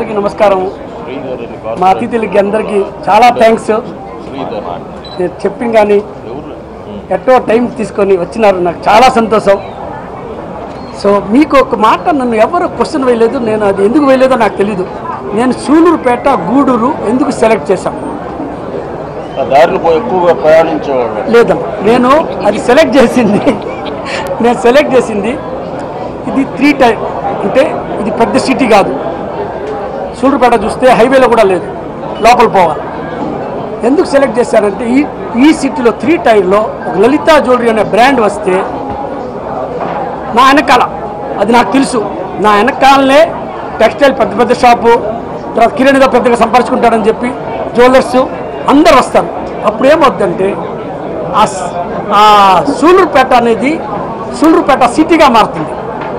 అందరికీ నమస్కారం మా అతిథులకి అందరికీ చాలా థ్యాంక్స్ నేను చెప్పింది కానీ ఎట్టో టైం తీసుకొని వచ్చినారు నాకు చాలా సంతోషం సో మీకు ఒక మాట నన్ను ఎవరు క్వశ్చన్ వేయలేదు నేను అది ఎందుకు వేయలేదో నాకు తెలీదు నేను సూలూరుపేట గూడూరు ఎందుకు సెలెక్ట్ చేశాను ఆ దారిలో పోయి ఎక్కువగా ప్రయాణించేవాళ్ళు లేదమ్మా నేను అది సెలెక్ట్ చేసింది నేను సెలెక్ట్ చేసింది ఇది త్రీ టైం అంటే ఇది పెద్ద సిటీ కాదు సూళ్ళూరుపేట చూస్తే హైవేలో కూడా లేదు లోపల పోవాలి ఎందుకు సెలెక్ట్ చేశానంటే ఈ ఈ సిటీలో త్రీ టైర్లో ఒక లలితా జ్యువెలరీ అనే బ్రాండ్ వస్తే నా వెనకాల అది నాకు తెలుసు నా వెనకాలనే టెక్స్టైల్ పెద్ద పెద్ద షాపు తర్వాత కిరణిగా పెద్దగా సంపాదించుకుంటాడని చెప్పి జ్యువెలర్స్ అందరు వస్తారు అప్పుడు ఏమవుతుందంటే ఆ స్- ఆ సూళ్ళూరుపేట అనేది సూళ్ళూరుపేట సిటీగా మారుతుంది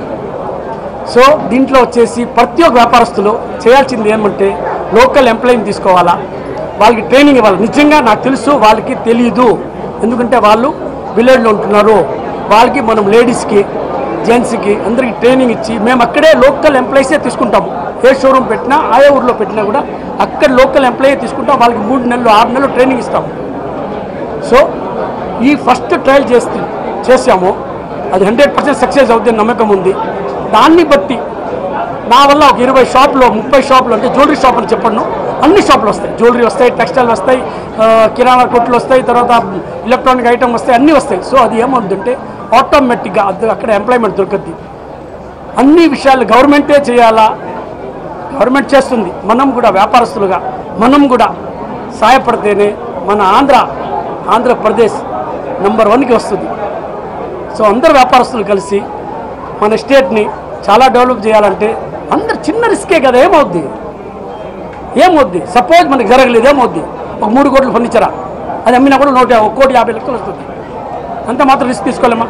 సో దీంట్లో వచ్చేసి ప్రతి ఒక్క వ్యాపారస్తులు చేయాల్సింది ఏమంటే లోకల్ ఎంప్లాయీని తీసుకోవాలా వాళ్ళకి ట్రైనింగ్ ఇవ్వాలి నిజంగా నాకు తెలుసు వాళ్ళకి తెలియదు ఎందుకంటే వాళ్ళు విలేజ్లో ఉంటున్నారు వాళ్ళకి మనం లేడీస్కి జెంట్స్కి అందరికీ ట్రైనింగ్ ఇచ్చి మేము అక్కడే లోకల్ ఎంప్లాయీసే తీసుకుంటాము ఏ షోరూమ్ పెట్టినా ఆయా ఊర్లో పెట్టినా కూడా అక్కడ లోకల్ ఎంప్లాయీ తీసుకుంటాం వాళ్ళకి మూడు నెలలు ఆరు నెలలు ట్రైనింగ్ ఇస్తాము సో ఈ ఫస్ట్ ట్రయల్ చేస్తే చేసాము అది హండ్రెడ్ పర్సెంట్ సక్సెస్ అవుతుంది నమ్మకం ఉంది దాన్ని బట్టి నా వల్ల ఒక ఇరవై షాపులో ముప్పై షాపులు అంటే జ్యువెలరీ షాప్ అని చెప్పను అన్ని షాపులు వస్తాయి జ్యువెలరీ వస్తాయి టెక్స్టైల్ వస్తాయి ఆ, కిరాణా కొట్లు వస్తాయి తర్వాత ఎలక్ట్రానిక్ ఐటమ్ వస్తాయి అన్నీ వస్తాయి సో అది ఏమవుతుందంటే ఆటోమేటిక్గా అది అక్కడ ఎంప్లాయ్మెంట్ దొరుకుద్ది అన్ని విషయాలు గవర్నమెంటే చేయాలా గవర్నమెంట్ చేస్తుంది మనం కూడా వ్యాపారస్తులుగా మనం కూడా సహాయపడితేనే మన ఆంధ్ర ఆంధ్రప్రదేశ్ నెంబర్ వన్కి వస్తుంది సో అందరు వ్యాపారస్తులు కలిసి మన స్టేట్ని చాలా డెవలప్ చేయాలంటే అందరు చిన్న రిస్కే కదా ఏమవుద్ది ఏమవుద్ది సపోజ్ మనకి జరగలేదు ఏమవుద్ది ఒక మూడు కోట్ల ఫర్నిచరా అది అమ్మినా కూడా నూట ఒక కోటి యాభై లక్షలు వస్తుంది అంత మాత్రం రిస్క్ తీసుకోలేమా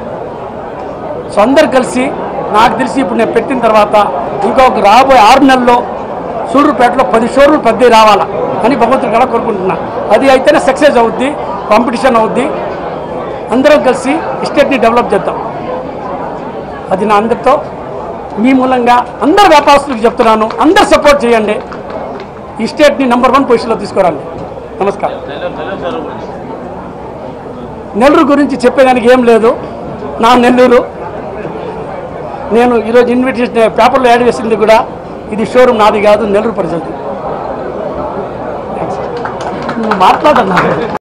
సో అందరు కలిసి నాకు తెలిసి ఇప్పుడు నేను పెట్టిన తర్వాత ఇంకొక రాబోయే ఆరు నెలల్లో సూళ్ళూరుపేటలో పది షోరూలు పెద్దవి రావాలా అని భగవంతుడు కూడా కోరుకుంటున్నా అది అయితేనే సక్సెస్ అవుద్ది కాంపిటీషన్ అవుద్ది అందరం కలిసి స్టేట్ని డెవలప్ చేద్దాం అది నా అందరితో మీ మూలంగా అందరు వ్యాపారస్తులకు చెప్తున్నాను అందరు సపోర్ట్ చేయండి ఈ స్టేట్ని నెంబర్ వన్ పొజిషన్లో తీసుకురండి నమస్కారం నెల్లూరు గురించి చెప్పేదానికి ఏం లేదు నా నెల్లూరు నేను ఈరోజు ఇన్విటేషన్ పేపర్లో యాడ్ చేసింది కూడా ఇది షోరూమ్ నాది కాదు నెల్లూరు పరిస్థితి నువ్వు మాట్లాడన్నా